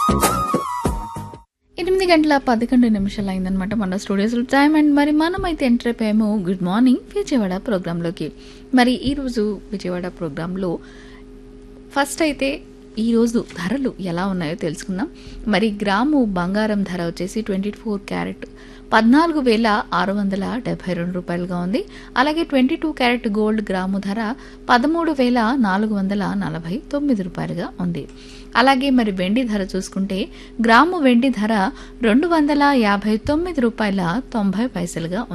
ఎనిమిది గంటల పదకొండు నిమిషాలు అయిందనమాట మన స్టూడియోస్లో టైం అండ్ మరి మనం అయితే ఎంటర్ అయిపోయాము గుడ్ మార్నింగ్ విజయవాడ ప్రోగ్రాంలోకి మరి ఈరోజు విజయవాడ ప్రోగ్రాంలో ఫస్ట్ అయితే ఈరోజు ధరలు ఎలా ఉన్నాయో తెలుసుకుందాం మరి గ్రాము బంగారం ధర వచ్చేసి ట్వంటీ ఫోర్ క్యారెట్ పద్నాలుగు వేల ఆరు వందల డెబ్బై రెండు రూపాయలుగా ఉంది అలాగే twenty two carat gold gram ధర పదమూడు వేల నాలుగు వందల నలభై తొమ్మిది రూపాయలుగా ఉంది అలాగే మరి వెండి ధర చూసుకుంటే గ్రాము వెండి ధర రెండు వందల యాభై తొమ్మిది రూపాయల తొంభై పైసలుగా ఉంది